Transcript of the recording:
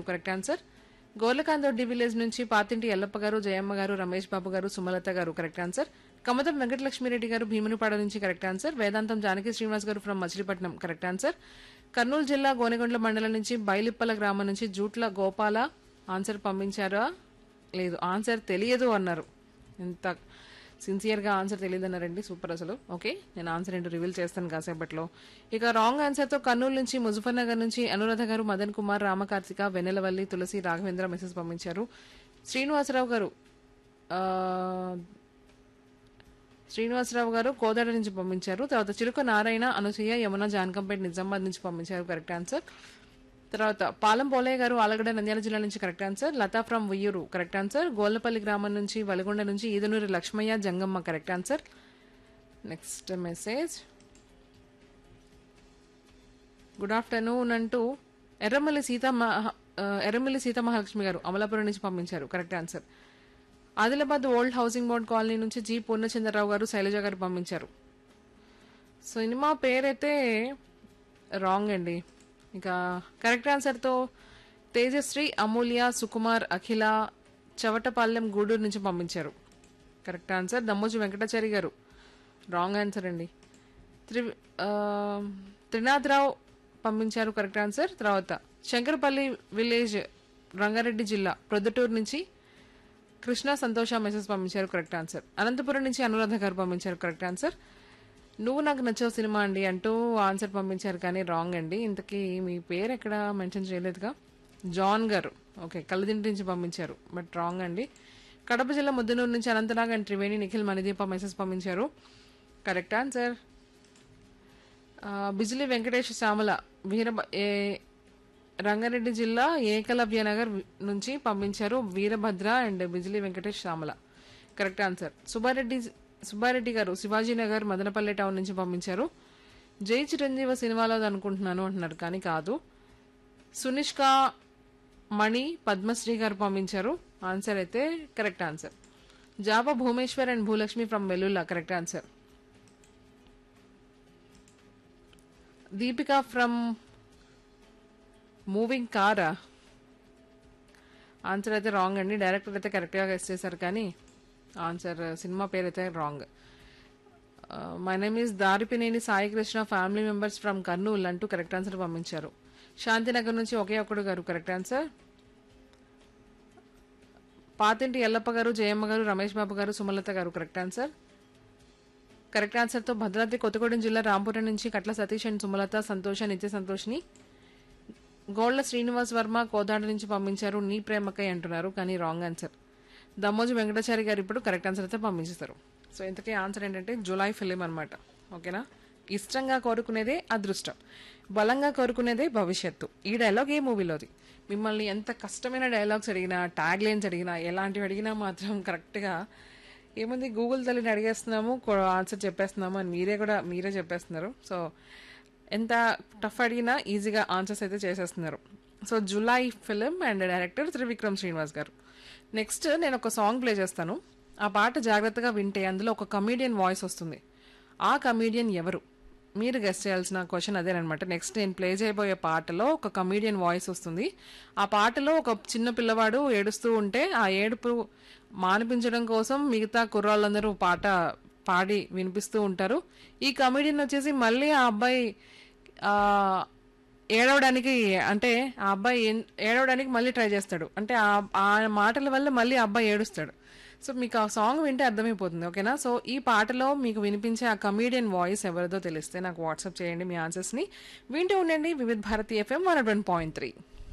correct answer Gorlakandoddi village నుంచి పాతింటి ఎల్లప్ప గారు జయమ్మ గారు రమేష్ బాబు గారు సుమలత గారు కరెక్ట్ ఆన్సర్ కమతం వెంకటలక్ష్మిరెడ్డి గారు భీమునిపాడ నుంచి కరెక్ట్ ఆన్సర్ వేదాంతం Janaki Srinivas garu from Machilipatnam correct answer Kurnool జిల్లా గోనెగొండ్ల మండలం నుంచి బైలిప్పల గ్రామం నుంచి జూట్ల గోపాల ఆన్సర్ పంపించారా లేదు ఆన్సర్ తెలియదు అన్నారు ఎంత సిన్సియర్గా ఆన్సర్ తెలియదు అన్నారండి సూపర్ అసలు ఓకే నేను ఆన్సర్ ఏంటో రివీల్ చేస్తాను కాసేపట్లో ఇక రాంగ్ ఆన్సర్తో కర్నూలు నుంచి ముజఫర్ నగర్ నుంచి అనురాధ గారు మదన్ కుమార్ రామకార్తిక వెన్నెలవల్లి తులసి రాఘవేంద్ర మెసేజ్ పంపించారు శ్రీనివాసరావు గారు ఆ, శ్రీనివాసరావు గారు కోదాడ నుంచి పంపించారు తర్వాత చిలుక నారాయణ అనసూయ యమున జానకంపేట నిజామాబాద్ నుంచి పంపించారు కరెక్ట్ ఆన్సర్ తర్వాత పాలం పోలయ్య గారు ఆలగడ్డ నంద్యాల జిల్లా నుంచి correct answer Latha from Uyyuru correct answer Gollapalli గ్రామం నుంచి వలగొండ నుంచి Edanuri Lakshmaiah Jangamma correct answer next message good afternoon అంటూ ఎర్రమల్లి సీత మహ- ఆ, ఎర్రమల్లి సీత మహాలక్ష్మి గారు అమలాపురం నుంచి పంపించారు correct answer Adilabad old housing board colony నుంచి జి పూర్ణచంద్రరావు గారు శైలజ గారు పంపించారు సినిమా పేరైతే రాంగ్ అండి ఇక కరెక్ట్ ఆన్సర్తో తేజశ్రీ అమూల్య సుకుమార్ అఖిల చవటపాలెం గూడూరు నుంచి పంపించారు కరెక్ట్ ఆన్సర్ దమ్మోజు వెంకటాచారి గారు రాంగ్ ఆన్సర్ అండి త్రి ఆ, త్రినాథరావు పంపించారు కరెక్ట్ ఆన్సర్ తర్వాత శంకరపల్లి విలేజ్ రంగారెడ్డి జిల్లా ప్రొద్దుటూరు నుంచి కృష్ణ సంతోష మెసేజ్ పంపించారు కరెక్ట్ ఆన్సర్ అనంతపురం నుంచి అనురాధ గారు పంపించారు కరెక్ట్ ఆన్సర్ నువ్వు నాకు నచ్చావు సినిమా అండి అంటూ ఆన్సర్ పంపించారు కానీ రాంగ్ అండి ఇంతకీ మీ పేరు ఎక్కడ మెన్షన్ చేయలేదుగా జాన్ గారు ఓకే కళ్ళదింటి నుంచి పంపించారు బట్ రాంగ్ అండి కడప జిల్లా ముద్దనూరు నుంచి అనంతనాగ్ అండ్ త్రివేణి నిఖిల్ మణిదీప మెసేజ్ పంపించారు కరెక్ట్ ఆన్సర్ ఆ, బిజిలి వెంకటేష్ శ్యామల వీర ఏ రంగారెడ్డి జిల్లా ఏకలవ్య నగర్ వి- నుంచి పంపించారు Veerabhadra and Bijili Venkatesh Shyamala correct answer Subba Reddy Subba Reddy garu Shivaji Nagar Madanapalle town నుంచి పంపించారు జై చిరంజీవ సినిమాలో అనుకుంటున్నాను అంటున్నారు కానీ కాదు సునిష్క మణి పద్మశ్రీ గారు పంపించారు ఆన్సర్ అయితే కరెక్ట్ ఆన్సర్ జాబా Bhumeshwar and Bhulakshmi from Vellulla correct answer Deepika from moving కారా ఆన్సర్ అయితే రాంగ్ అండి డైరెక్టర్ అయితే కరెక్ట్గా గెస్ చేశారు కానీ ఆన్సర్ సినిమా పేరు అయితే wrong my name is Daripineni Sai Krishna family members from Kurnool అంటూ కరెక్ట్ ఆన్సర్ పంపించారు శాంతినగర్ నుంచి ఒకే ఒక్కడు గారు కరెక్ట్ ఆన్సర్ పాతింటి ఎల్లప్ప గారు జయమ్మ గారు రమేష్ బాబు గారు సుమలత గారు కరెక్ట్ ఆన్సర్ కరెక్ట్ ఆన్సర్తో భద్రాద్రి కొత్తగూడెం జిల్లా రాంపురం నుంచి కట్ల సతీష్ అండ్ సుమలత సంతోష నిత్య సంతోష్ని గోళ్ల శ్రీనివాస్ వర్మ కోదాడ నుంచి పంపించారు నీ ప్రేమకై అంటున్నారు కానీ రాంగ్ ఆన్సర్ దమ్మోజు వెంకటాచారి గారు ఇప్పుడు కరెక్ట్ ఆన్సర్ అయితే పంపించేస్తారు సో ఇంతకీ ఆన్సర్ ఏంటంటే జులై ఫిలిం అనమాట ఓకేనా ఇష్టంగా కోరుకునేదే అదృష్టం బలంగా కోరుకునేదే భవిష్యత్తు ఈ డైలాగ్ ఏ మూవీలోది మిమ్మల్ని ఎంత కష్టమైన డైలాగ్స్ అడిగినా ట్యాగ్ లైన్స్ అడిగినా ఎలాంటివి అడిగినా మాత్రం కరెక్ట్గా ఏముంది గూగుల్ తల్లిని అడిగేస్తున్నాము ఆన్సర్ చెప్పేస్తున్నాము అని మీరే కూడా మీరే చెప్పేస్తున్నారు సో ఎంత టఫ్ అడిగినా ఈజీగా ఆన్సర్స్ అయితే చేసేస్తున్నారు so July film and director Trivikram Srinivas garu next నేను ఒక సాంగ్ ప్లే చేస్తాను ఆ పాట జాగ్రత్తగా వింటే అందులో ఒక కమీడియన్ వాయిస్ వస్తుంది ఆ కమీడియన్ ఎవరు మీరు గెస్ట్ చేయాల్సిన క్వశ్చన్ అదేనమాట నెక్స్ట్ నేను ప్లే చేయబోయే పాటలో ఒక కమీడియన్ వాయిస్ వస్తుంది ఆ పాటలో ఒక చిన్న పిల్లవాడు ఏడుస్తూ ఉంటే ఆ ఏడుపు మానిపించడం కోసం మిగతా కుర్రాళ్ళందరూ పాట పాడి వినిపిస్తూ ఉంటారు ఈ కమీడియన్ వచ్చేసి మళ్ళీ ఆ అబ్బాయి ఆ, ఏడవడానికి అంటే ఆ అబ్బాయి ఏం- ఏడవడానికి మళ్ళీ ట్రై చేస్తాడు అంటే ఆ ఆ మాటల వల్ల మళ్ళీ ఆ అబ్బాయి ఏడుస్తాడు సో మీకు ఆ సాంగ్ వింటే అర్థమైపోతుంది ఓకేనా సో ఈ పాటలో మీకు వినిపించే ఆ కమీడియన్ వాయిస్ ఎవరిదో తెలిస్తే నాకు వాట్సాప్ చేయండి మీ ఆన్సర్స్ని వింటూ ఉండండి Vividh Bharati FM one point three